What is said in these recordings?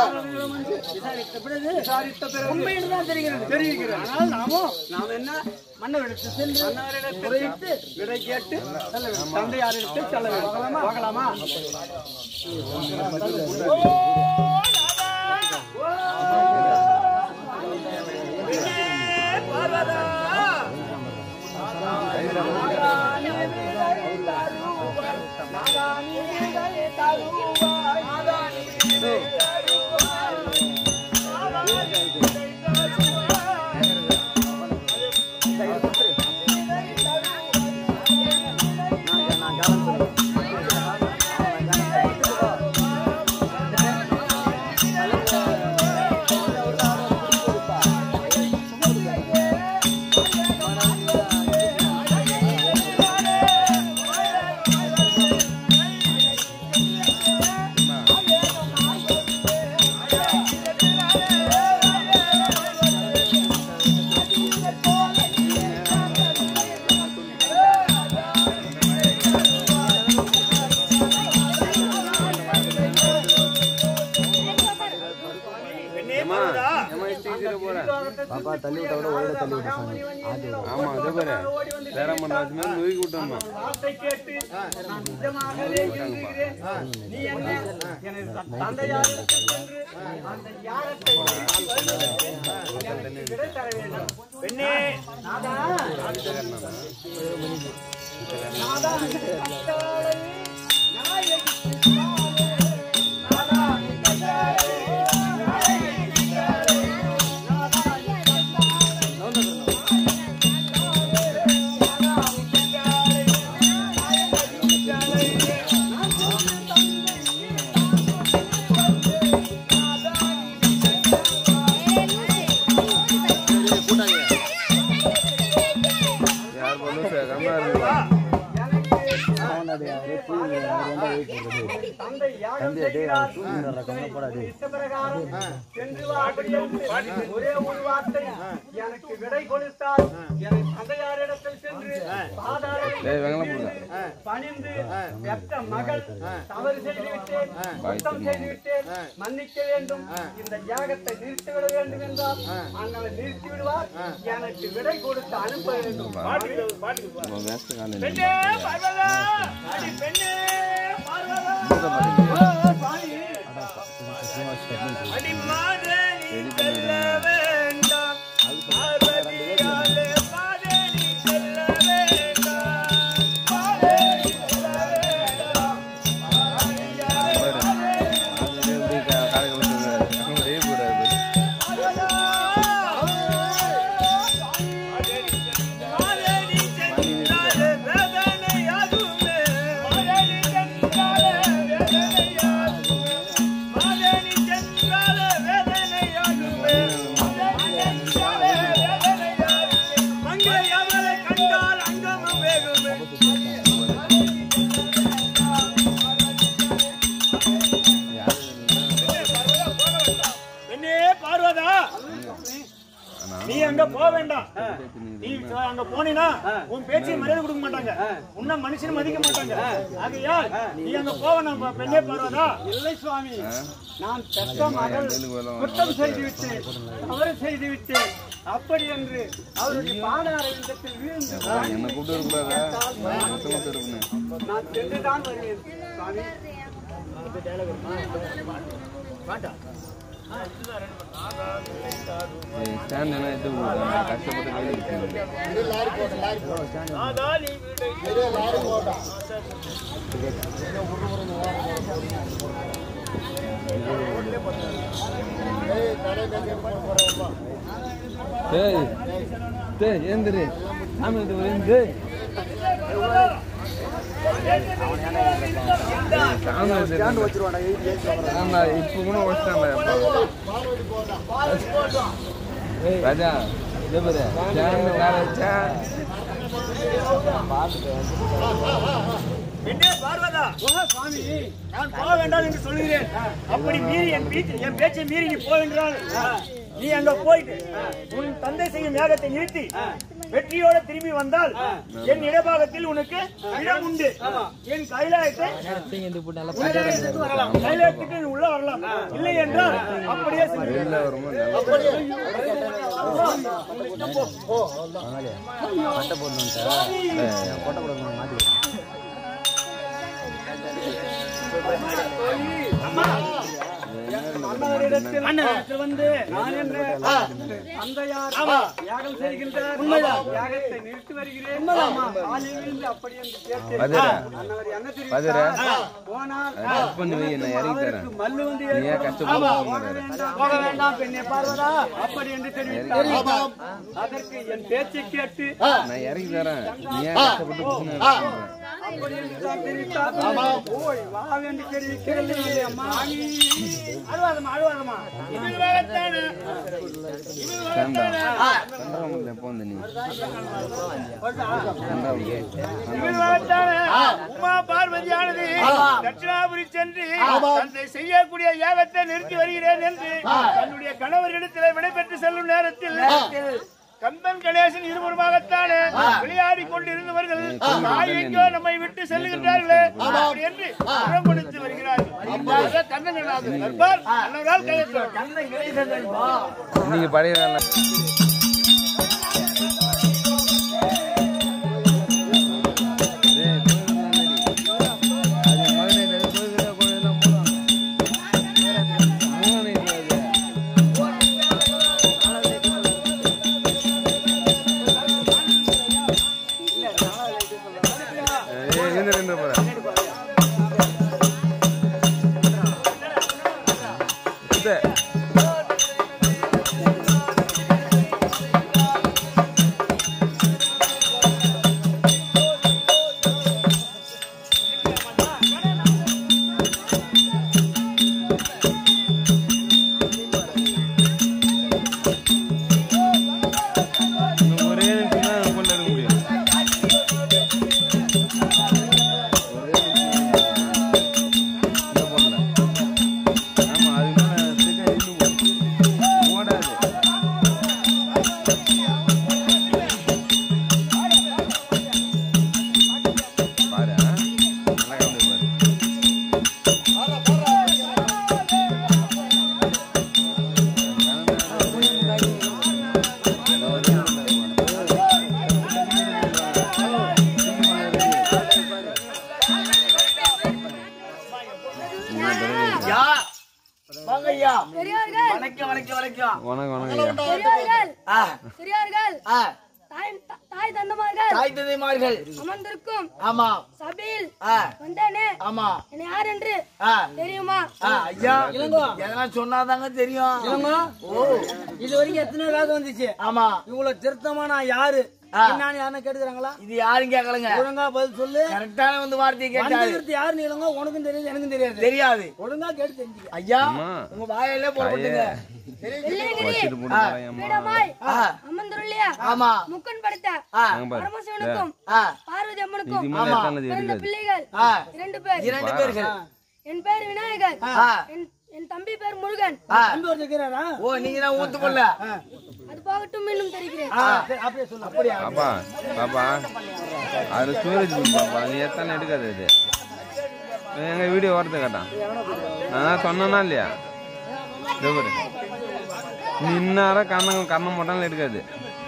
விசாரித்த பிறகு விசாரித்த பிறகு உண்மை என்றுதான் தெரிகிறது தெரிகிறது. ஆனால் நாமோ நாம் என்ன மன்னரிடத்து சென்று மன்னரிடத்தில் முறையிட்டு விடை கேட்டு தந்தையாரிடத்தை செல்ல வேண்டும் போகலாமா பாப்பா தள்ளி விட்டா கூட ஒரே தள்ளி விட்டு சாமி ஆதி ஆமா அதே பாரு சேரம் பண்ணாச்சு மாதிரி நொறுக்கி விட்டோம்மா வார்த்தை கேட்டு நான் நிஜமாகவே இருக்கிறேன் நீ என்ன எனது தந்தையாரிடத்தில் சென்று அந்த யாகத்தை வருவதற்கு எனக்கு விடை தர வேண்டும் பெண்ணே நாதா நாதா கட்டளை நாயகி நாதா கட்டளை யார் பண்ணு கம்மா இருந்தா அவனது அவரே தூங்கி அவர் வந்தா வெயிட் பண்ணுறது தந்தை யாகம் தம்பி டேய் செய்கிறார் அவன் தூங்கிடுறா கம்மா போடாது இஷ்டப்பிரகாரம் சென்று வா அப்படி என்று ஒரே ஒரு வார்த்தை எனக்கு விடை கொடுத்தால் என் தந்தையாரிடத்தில் சென்று பாதாளத்தில் டேய் வெங்கலம் போடுங்க பணிந்து பெற்ற மகள் தவறு செய்து விட்டேன் குற்றம் செய்து விட்டேன் மன்னிக்க வேண்டும் இந்த யாகத்தை நிறுத்திவிட வேண்டும் என்றால் அண்ணனை நிறுத்தி விடுவார் எனக்கு விடை கொடுத்து அனுப்ப வேண்டும் நம்ம வேஸ்ட் காலையில் பெண்ணே பார்வதா அடி பெண்ணே பார்வதா ஓ, சாமி. அடி மாதேனி செல்ல வேண்டாம் பார்வதியாலே மாதேனி செல்ல வேண்டாம் மாதேனி செல்ல வேண்டாம் மாதேனி சென்றாலே வேதனையாகுமே மாதேனி சென்றாலே வேதனையாகுமே மாதேனி சென்றாலே வேதனையாகுமே மாதேனி சென்றாலே வேதனையாகுமே மங்கை அவளை கண்டால் அங்கமும் வேகுமே பெண்ணே பார்வதா நீ அங்க போக வேண்டாம் நீ அங்க போனீனா உன் பேச்சை மரியாதை கொடுக்க மாட்டாங்க உன்ன மனுஷன் மதிக்க மாட்டாங்க ஆகையால் நீ அங்க போவணும் பெண்ணே பார்வதா இல்லை சுவாமி நான் பெற்ற மகள் குற்றம் செய்து விட்டேன் தவறு செய்து விட்டேன் அப்படி என்று அவருடைய பாதார விந்தத்தில் வீழ்ந்து என்ன கூப்பிட்டு வரக்கூடாதா மொத்தமாக இருக்கணும் நான் சென்று தான் வருவேன் சுவாமி ஸ்டாண்ட் என்ன எடுத்து கொடுக்குறாங்க கஷ்டப்பட்டு கையில் கொடுக்கணும் டேய் டேய் ஏந்திரு ஆமாம் இது ஒரு ஏந்து ஸ்டாண்ட் வச்சிருவாடா எயிட் ஏஜ் ஆமா இப்போ கூட வச்சிட்டாங்க ராஜா இதே பாரு ஸ்டாண்ட் மேல வச்சா பெண்ணே பார்வதா சுவாமி நான் போக வேண்டாம் என்று சொல்கிறேன் அப்படி மீறி என் வீட்டு என் பேச்சை மீறி நீ போவென்றால் நீ அங்க போயிட்டு உன் தந்தை செய்யும் யாகத்தை நிறுத்தி வெற்றியோட திரும்பி வந்தால் என் இடபாகத்தில் உனக்கு இடம் உண்டு என் கைலாயத்தை கைலாயத்துக்கு வரலாம் கைலாயத்துக்கு நீ உள்ள வரலாம் இல்லை என்றால் அப்படியே சென்று விடு. வெளில வரும்போது நல்லா பட்டை போடணும் கொட்டை போடணும் மாட்டி அண்ணனிடத்தில் வந்து நான் என்ற தந்தையார் யாகம் செய்கின்ற உண்மைதான் யாகத்தை நிறுத்தி வருகிறேன் காலையிலிருந்து அப்படி என்று கேட்டேன் பதிர அன்னவர் என்ன பதிர தெரியும் போனால் கட் பண்ணி வை நான் இறங்கி தரேன் மல்லு வந்து நீ ஏன் கஷ்டப்படுறாரு போக வேண்டாம் பெண்ணே பார்வதா அப்படி என்று தெரிவித்தார் அதற்கு என் பேச்சை கேட்டு நான் இறங்கி தரேன் நீ ஏன் கஷ்டப்பட்டு புசுன்னு இருக்க? அப்படி என்று தான் தெரிவித்தார் ஓய் வா என்று தெரிவிக்கிறது அம்மா அழுவாதம்மா அழுவாதம்மா இதுவாகத்தானே சேந்தா சந்திரமுகத்தில் எப்போ வந்த நீ இதுவாகத்தானே உமா பார்வதியானது தட்சிணாபுரி சென்று தன்னை செய்யக்கூடிய யாகத்தை நிறுத்தி வருகிறேன் என்று தன்னுடைய கணவரிடத்தில் விடைபெற்று செல்லும் நேரத்தில் கம்பன் கணேசன் இருவருமாகத்தானே விளையாடி கொண்டிருந்தவர்கள் தாயைக்கோ நம்மை விட்டு செல்லுகின்றார்களே அப்படி என்று புறம் கொடுத்து வருகிறார்கள் கண்ணன் தர்பார் அன்னவரால் கையெழுத்து நீங்க பழைய வேலை ஒரே நிமிஷம் தான் கொண்டு எடுக்க முடியும் ஒரே நிமிஷம் இந்த போடல ஆமா அது மேல சீக்கிரம் இழுத்து போ. ஓடாது பாரு ஆ? நல்லா கவனிச்சு பாரு வாங்கய்யா பெரியோர்கள் வணக்கம் வணக்கம் வணக்கம் வணக்கம் வணக்கம் ஐயா. பெரியோர்கள் ஆ, பெரியோர்கள் ஆ, தாய் தாய் தந்தமார்கள் தாய் தந்தைமார்கள் அமர்ந்திருக்கும் ஆமா சபையில் ஆ, வந்தேனே ஆமா என்னை யார் என்று ஆ, தெரியுமா ஆ, ஐயா எதனா சொன்னாதாங்க தெரியும் ஓ இது வரைக்கும் எத்தனை வேகம் வந்துச்சு ஆமா இவ்வளவு திருத்தமா நான் யாரு ஆ. என்னன்னு யாருன்னா கேட்டுக்கிறாங்களா இது யாரும் கேட்கலங்க ஒழுங்கா பதில் சொல்லு கரெக்டான வந்து வார்த்தையை கேட்டாரு வந்தது யாரு நீளங்க உனக்கும் தெரியாது எனக்கும் தெரியாது தெரியாது ஒழுங்கா கேட்டு தெரிஞ்சுக்க ஐயா அம்மா. உங்க வாயிலே போட்டுங்க வெள்ளையங்கிரி வச்சிட்டு போட்டு போறேன் பீடமாய் ஆ, அமர்ந்துள்ள ஆமா முக்கன் படைத்த ஆ, அங்க பாரு பரமசிவனுக்கும் ஆ, பார்வதி அம்மனுக்கும் இது மேல எத்தானது பிறந்த இருக்காது பிள்ளைகள் ஆ, இரண்டு பேர் இரண்டு பேர்கள் என் பேர் விநாயகர் ஆ, என் என் தம்பி பேர் முருகன் ஆ. தம்பி ஒருத்தர் இருக்கிறாரா ஓ நீங்க தான் ஊத்து கொள்ள அது போகட்டும் இன்னும் தெரிகிறேன் சரி, அப்படியே சொல்லு அப்படியா பாப்பா பாப்பா அது ஸ்டோரேஜ் பாப்பா நீ எத்தனை எடுக்காது அது எங்க வீடியோ ஓரத்தை கேட்டான் நான் சொன்னனா இல்லையா இதோ பாரு நீ இன்னார கண்ணம் கண்ணம் மட்டும் எடுக்காது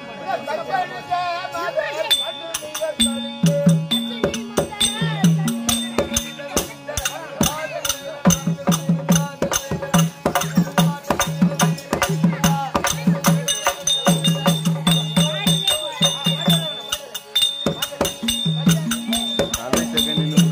அரை செகண்ட் நின்று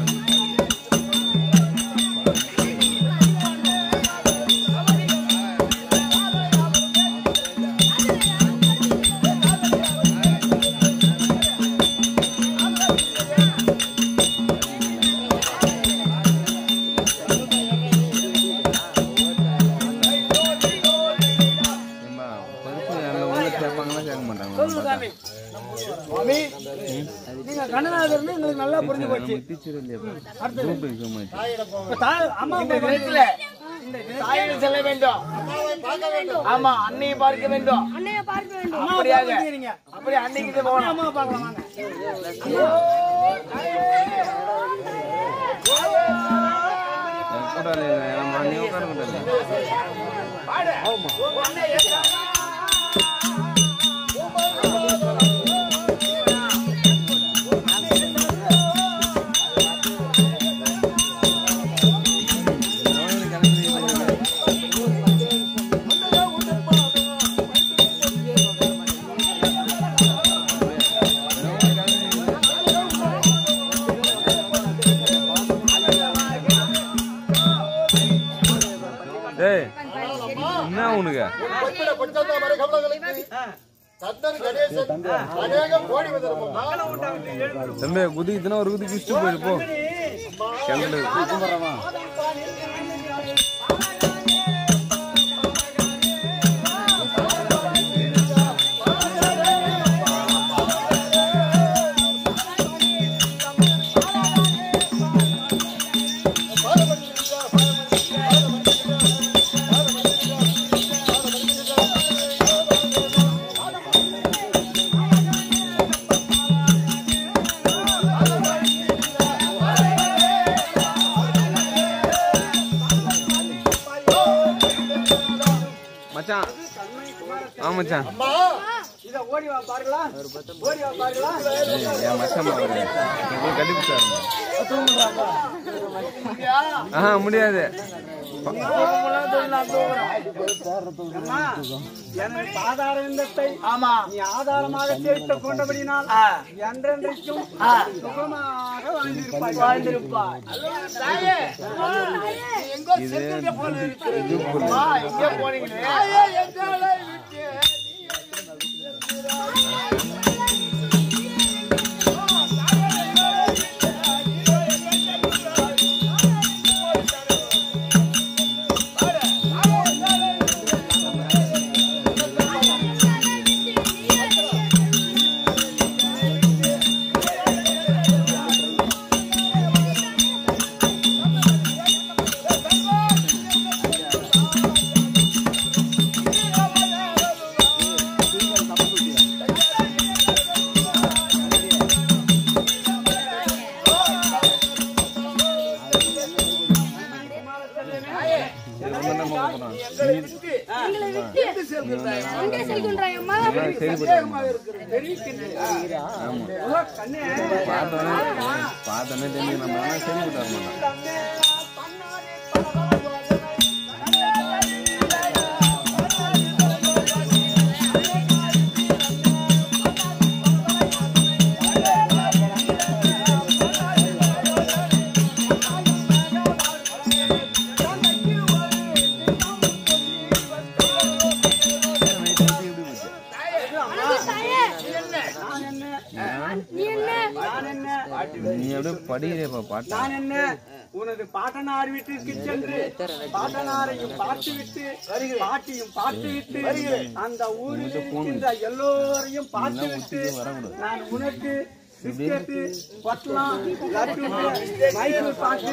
ஏம்பா, பருப்பு அதில் உள்ள சேர்ப்பாங்களா சேர்க்க மாட்டாங்களா சுவாமி நீங்க கண்ணநாதர்னு எங்களுக்கு நல்லா புரிஞ்சு போச்சு டீச்சர் இல்லையா குரூப் எக்ஸாம் ஆயிடுச்சு இப்ப தாய் அம்மா இந்த தினத்துல தாயை செல்ல வேண்டும் ஆமா அன்னையை பார்க்க வேண்டும் அன்னைய பார்க்க வேண்டும் அப்படியாக அப்படியே அன்னைக்கு போகணும் அம்மா பார்க்கலாம் வாங்க கூட ஏன்னா நீ உட்கார கூடாது டேய் என்ன உனக்கு கொச்சிட பஞ்சாந்த மறை கமலங்களுக்கு கந்தன் கணேசன் அநேக கோடி வந்திருப்போம் தம்பி குதிக்குதுன்னா ஒரு குதிக்கு இஷ்டம் போயிடு போ கிணறு மச்சான் ஆ மச்சான் அம்மா இத ஓடி வா பாருங்களா ஓடி வா பாருங்களா ஏய், என் மச்சான் பாரு கட்டி பிடிச்சாரு ஆஹா முடியாது அம்மா, எனது பாதார விந்தத்தை ஆமா நீ ஆதாரமாக சேர்த்து கொண்டபடினால் என்றென்றைக்கும் சுகமாக வாழ்ந்திருப்பாய் வாழ்ந்திருப்பாய் இது இது புல்லு. எங்க போனீங்களே எங்களை விட்டு எங்கே செல்கின்றாய் அம்மா எல்லாம் சரிப்பட்டு ஆமா கண்ணே பார்த்தோன்னே பார்த்தோன்னே தெரிஞ்சு நம்ம எல்லாம் சரிப்பட்டு வர மாட்டோம் தாயே நீ என்ன நான் என்ன நீ அப்படியே படிக்கிறேப்பா பாட்டு நான் என்ன உனது பாட்டனார் வீட்டிற்கு சென்று பாட்டனாரையும் பார்த்து விட்டு பாட்டியும் பார்த்து விட்டு அந்த ஊரில் இருக்கின்ற எல்லோரையும் பார்த்து விட்டு நான் உனக்கு பிஸ்கெட்டு பொட்டலம் லட்டு மைசூர் பாக்கு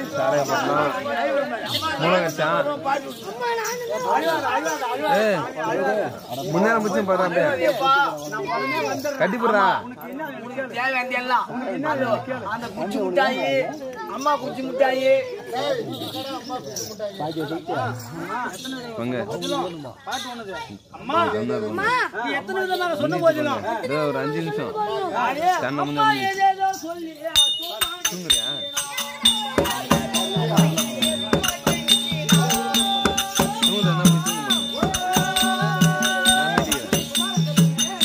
மூலகச்சான் அம்மா நான் அழுவாத அழுவாத அழுவாத ஏய் முன்னேறம் பிடிச்சும் பாரு அப்படியே நான் உடனே வந்துடுறேன் கட்டி போடுறா உனக்கு என்ன வேணும் கேளு. தேவையானது எல்லாம் உனக்கு என்ன வேணும் கேளு. அந்த குச்சி மிட்டாயி அம்மா குச்சி மிட்டாயி பங்கு பாட்டு ஒண்ணுது அம்மா அம்மா நீ எத்தனை விதமாக சொன்ன போதிலும் இதோ ஒரு அஞ்சு நிமிஷம் தன்னை அம்மா முன்னாடி ஏதேதோ சொல்லி தூங்குறியா தூங்குதா போய் தூங்கு நான் மீட்டிக்கிறேன்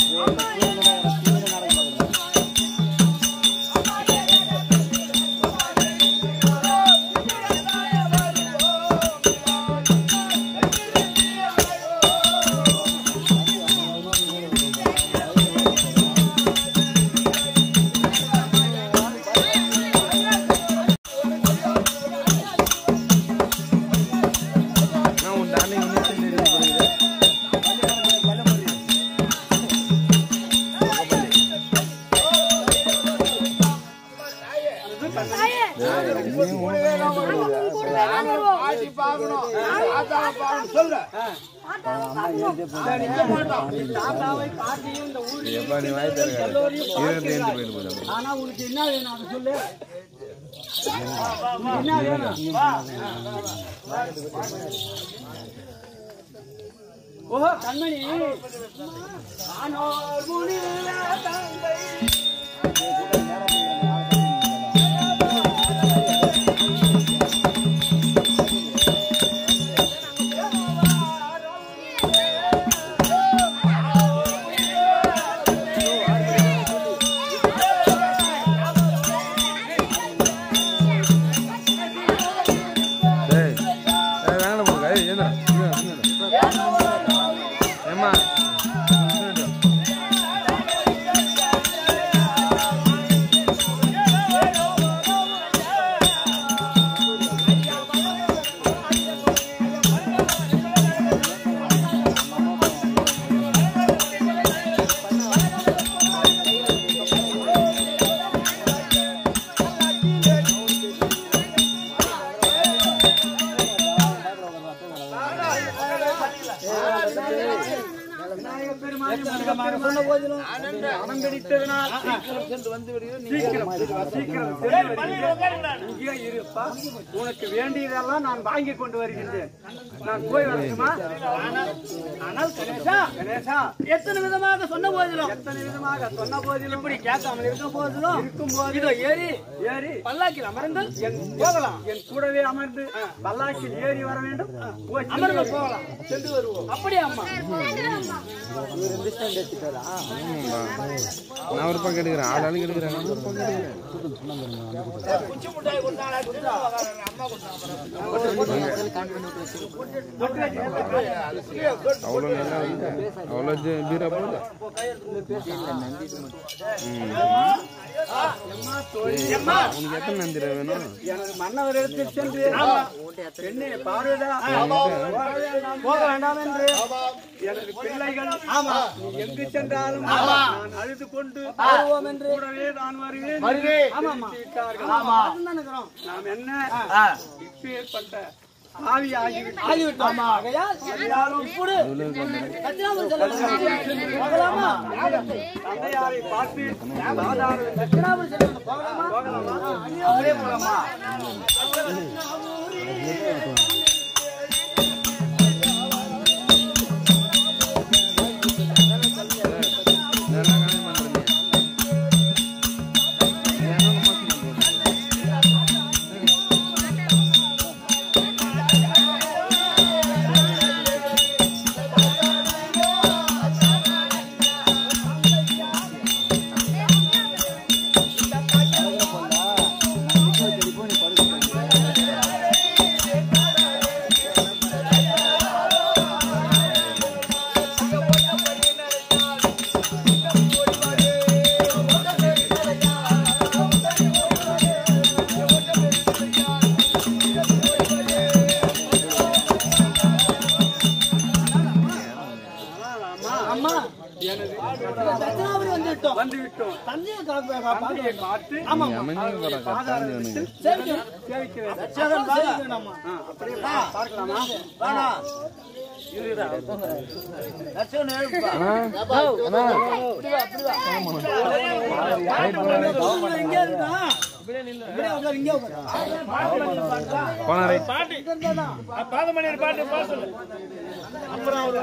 அம்மா தாத்தாவை பாட்டியும் இந்த ஊரில் எப்பா நீ வாய் தர இருபத்தி ஏழு போயிட்டு போதும் ஆனா உனக்கு என்ன வேணும் அதை சொல்லு உனக்கு என்ன வேணும் ஓஹோ கண்மணி ஆனோர் முனில தந்தை ஏய் ஏய் வேணாம் போங்க ஏய் ஏந்தா ஏம்மா விநாயகப் பெருமானை முருகப் பெருமானை அலங்கரித்ததனால் சீக்கிரம் சீக்கிரம் சீக்கிரம் சென்று வருகிறேன். இங்கே இருப்பா உனக்கு வேண்டியதெல்லாம் நான் வாங்கி கொண்டு வருகின்றேன் நான் போய் வரட்டுமா ஆனால் கணேசா கணேசா எத்தனை விதமாக சொன்ன போதிலும் எத்தனை விதமாக சொன்ன போதிலும் இப்படி கேட்காமல் இருக்க போதிலும் இருக்கும் போது இதோ ஏறி ஏறி பல்லாக்கில் அமர்ந்து என் போகலாம் என் கூடவே அமர்ந்து பல்லாக்கில் ஏறி வர வேண்டும் போய் சென்று அமர்ந்து வருவோம். போகலாம் சென்று வருவோம் அப்படியே அம்மா நான் ஒரு பக்கம் எடுக்கிறேன் ஆள் ஆளுக்கு எடுக்கிறேன் நான் ஒரு பக்கம் எடுக்கிறேன் குச்சி முட்டாய் கொடுத்தாரா கொடுத்தா அம்மா அவ்வளோ நல்லா இருக்கு அவ்வளோ ஜி- பீரா போகுது உனக்கு எத்தனை நந்திர வேணும் எனது மன்னவர் இடத்தில் சென்று பெண்ணே பார்வதா போக வேண்டாம் என்று எனது பிள்ளைகள் நீ எங்கு சென்றாலும் நான் அழுது கொண்டு வருவோம் என்று கூடவே நான் வருவேன் ஆமாமா விட்டார்கள். நாம் என்ன இப்பேற்பட்ட ஆவி ஆகிவிட்டோம் ஆகிவிட்டோம் ஆகையால் எல்லாரும் இப்படி தட்சிணாபுரி செல்ல போகலாமா தந்தையாரை பார்த்து சாதாரண தட்சிணாபுரி செல்ல போகலாமா போகலாமா அப்படியே போகலாமா நல்லா கம்மி பண்ணுறீங்க ஏன்னா மோசம் பண்ணுறீங்க அம்மா எனது தட்சிணாபுரி வந்து விட்டோம் வந்து விட்டோம் தந்தையை காக்க தந்தையை பார்த்து நீ அமைதியாக போகிற கரெக்டாக வந்து சேவிக்கிறேன் சேவிக்கிறேன் அம்மா ஆ, அப்படியே பா- பார்க்கலாமா வேணா இங்கே இருக்கா இப்படியே உட்காரு, இங்கே உட்காரு. போன ரைட் பாதமணி பாட்டு பாட சொல்லு அப்புறம் அவர்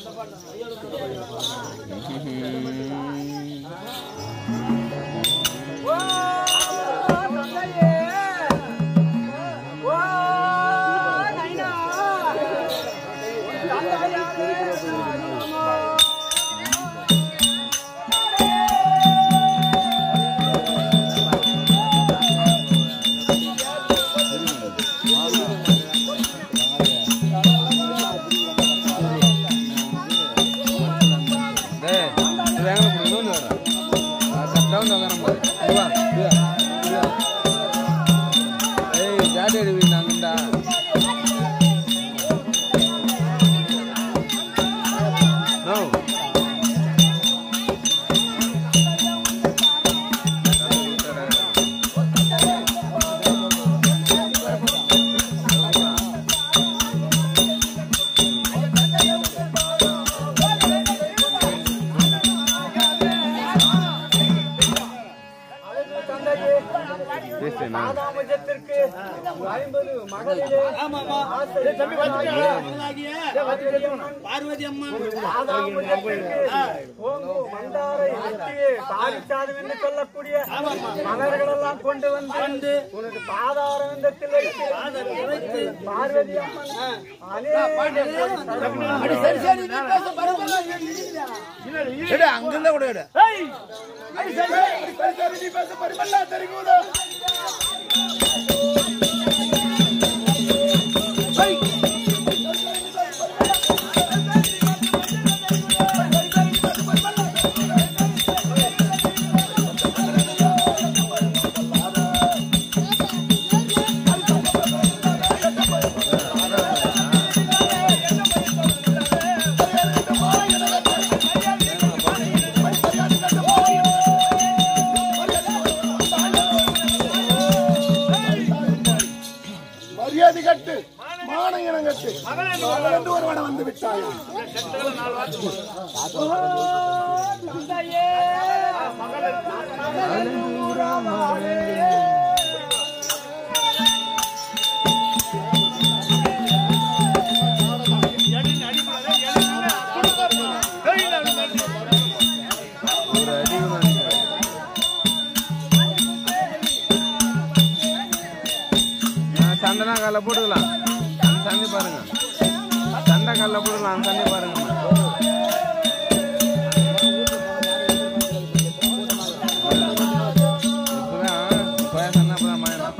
டேய் இது எங்கே போடுறது வந்து வர கரெக்டாக வந்து உட்காரம் பாரு இதுவா இதுவா இதுவா ஏய் ஜாடி அடிவி நாங்கண்டா ஐம்பது மகளிரே ஆமாமா தம்பி வச்சுக்கோ. மகளாகிய பார்வதி அம்மா ஓங்கு மந்தாரை வெட்டி பாரிச்சாதம் என்று சொல்லக்கூடிய மலர்களெல்லாம் கொண்டு வந்து உனது பாதார விந்தத்தில் வைத்து பார்வதி அம்மன் அப்படி சரி சரி நீ பேச பரவாயில்ல எடு அங்கிருந்தா கூட எடு ஏய், அடி சரி, சரி, சரி, நீ பேச பரிமல்லா தெரியுதா மரியாதை கட்டு மானங்கனம் கட்டு மகள் என்று ஒருவன வந்து விட்டாயா ஒரு அடி கூட அடிக்கல. நான் சண்டைனா காலைல போட்டுக்கலாம் அந்த சண்டை பாருங்க சண்டை காலைல போட்டுக்கலாம் அந்த சண்டை பாருங்க இப்பதான் கொய சண்டை அப்பதான் மாயலாம்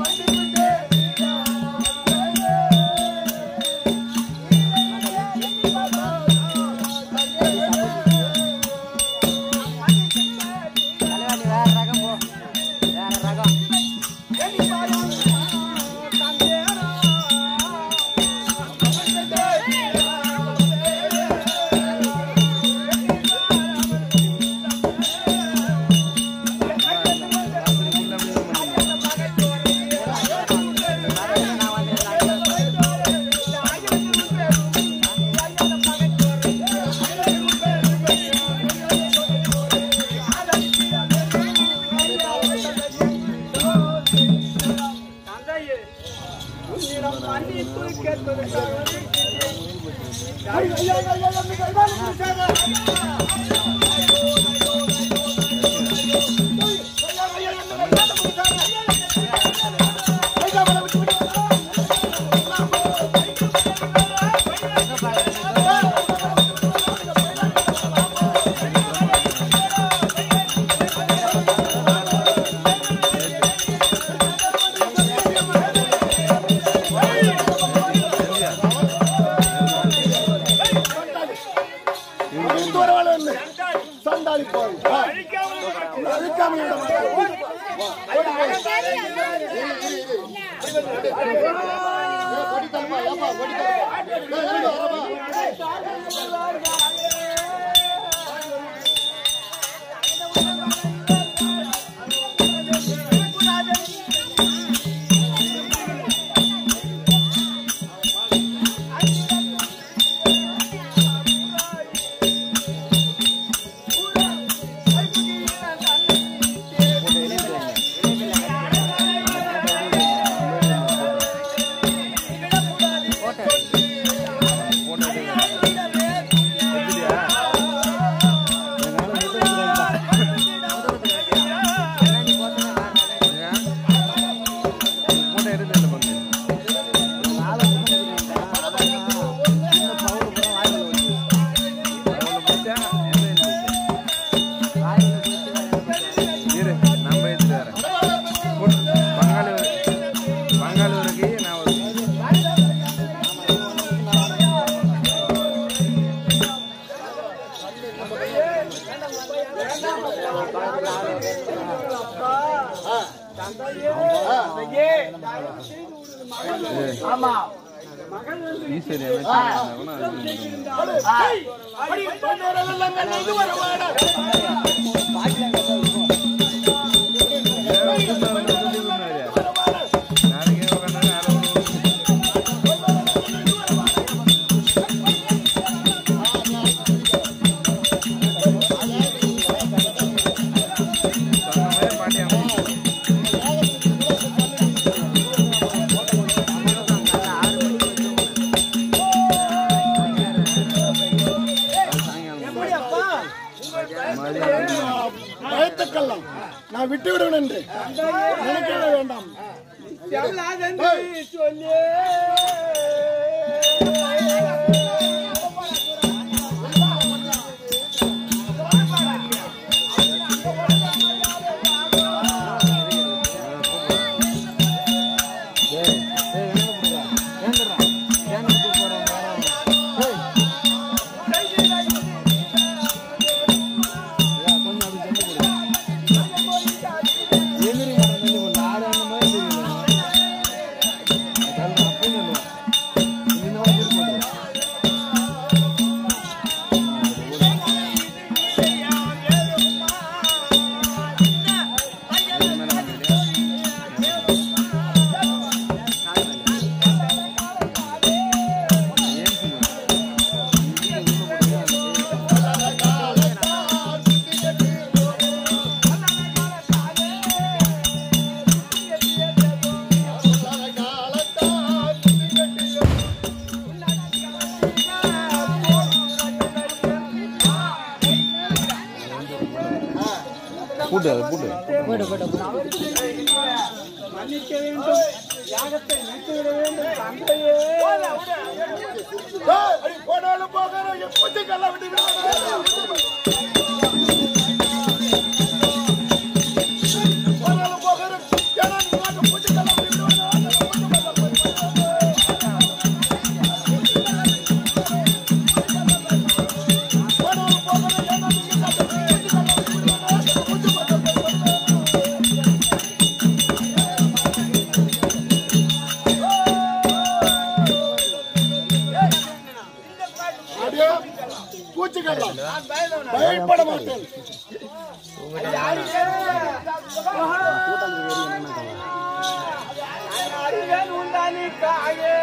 தந்தையே உன்னிடம் மன்னிப்பு கேட்பதற்காக இங்கிருந்து ஒருவன் வந்து சண்டாளி போய் அழுக்காம விட மாட்டான். ஓடி. ஓடி போய். ஏய், ஓடி தரமா, ஏப்பா, ஓடி தரமா. ஏய், ஏய், வரமா. மூட்டை எடுத்து இல்லை பங்கு அவ்வளோ போச்சா? எந்த இது போச்சு? இரு, நான் போய் எடுத்துட்டு வரேன். போட்டு, பங்காளி ஒரு- பங்காளி ஒரு கை, நான் ஒரு கை. ஆமா ஈஸ்வரி அமைச்சர் இருந்தா கூட அது அடி, பொன்னேரெல்லாம் கண்ணு இது வருவாடா. நாளைக்கே உட்காந்து பாட்டி பயத்துக்கெல்லாம் நான் விட்டு விடுவேன் என்று நினைக்கவே வேண்டாம் செல்லாதென்று சொல்லி பூட்டு அது பூட்டு மன்னிக்க வேண்டும் யாகத்தை நிறுத்திவிட வேண்டும் தந்தையே ஏய், அடி போனாலும் போகிறோம் எப்படிக்கெல்லாம் விட்டு விடுவேன் போனாலும் போகிறோம் ஏன்னா நீ மாட்டு புத்திக்கெல்லாம் விட்டு அப்படியே பூச்சிக்கலாம் பயப்பட மாட்டேன் அறிவேன் உண்டானி காயே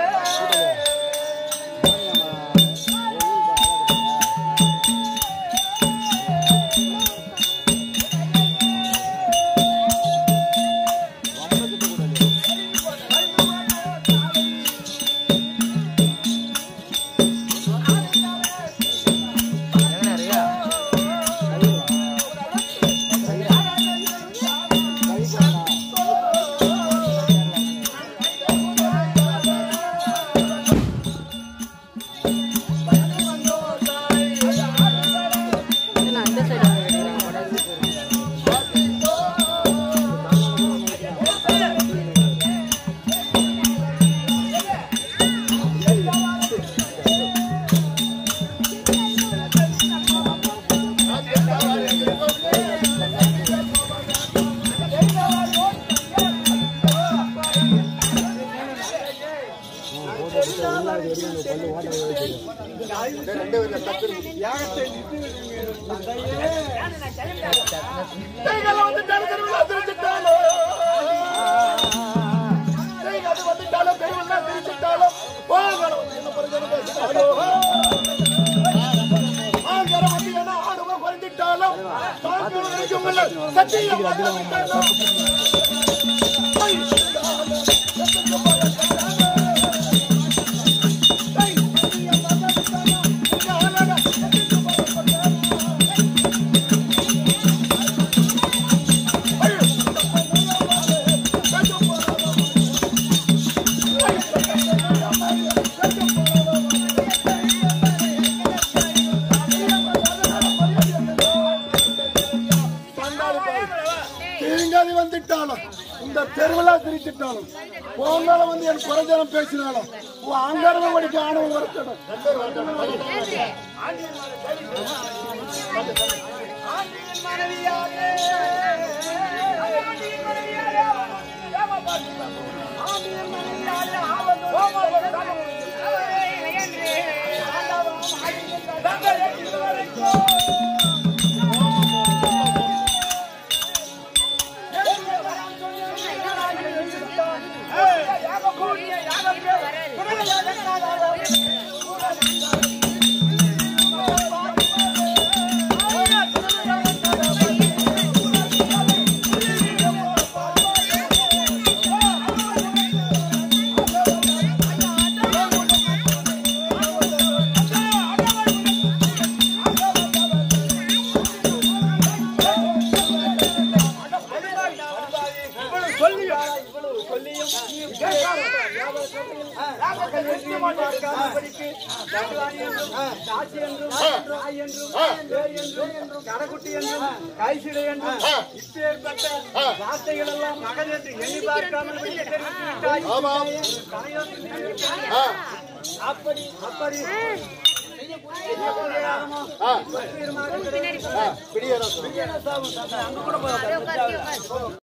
யாகத்தை நிறுத்திவிட வேண்டும் தந்தையே கைகளை வந்து தெருவில் திரிச்சிட்டாலும் கைகளை வந்துட்டாலும் தெருவில் திரிச்சிட்டாலும் போகணும் என்ன பிரச்சனை பேசிட்டாலும் ஆங்கரம் வந்து என்ன ஆடுவ குறைஞ்சிட்டாலும் தாங்கள் இருக்குமில்ல சத்தியம் வந்துட்டாலும் தீங்காதி வந்துட்டாலும் இந்த தெருவிழா திரிச்சிட்டாலும் போனாலும் வந்து என் குறைஞ்சனம் பேசினாலும் உன் ஆங்காரம் படிக்க ஆணவம் வரக்கணும் தாசி என்றும் நாய் என்றும் பேய் என்றும் கடைக்குட்டி என்றும் கைசிடை என்றும் இப்பேற்பட்ட வார்த்தைகள் எல்லாம் மகன் என்று எண்ணி பார்க்காமல் வெளியே தெரிவித்து விட்டாய். ஆமாம். கரையோட்டு நீ விட்டாய். ஆ, அப்படி அப்படி செய்யக்கூடியதாகுமோ? ஆ. தீர்மானம் கிடையாது. பிடியரசு அங்க கூட போய்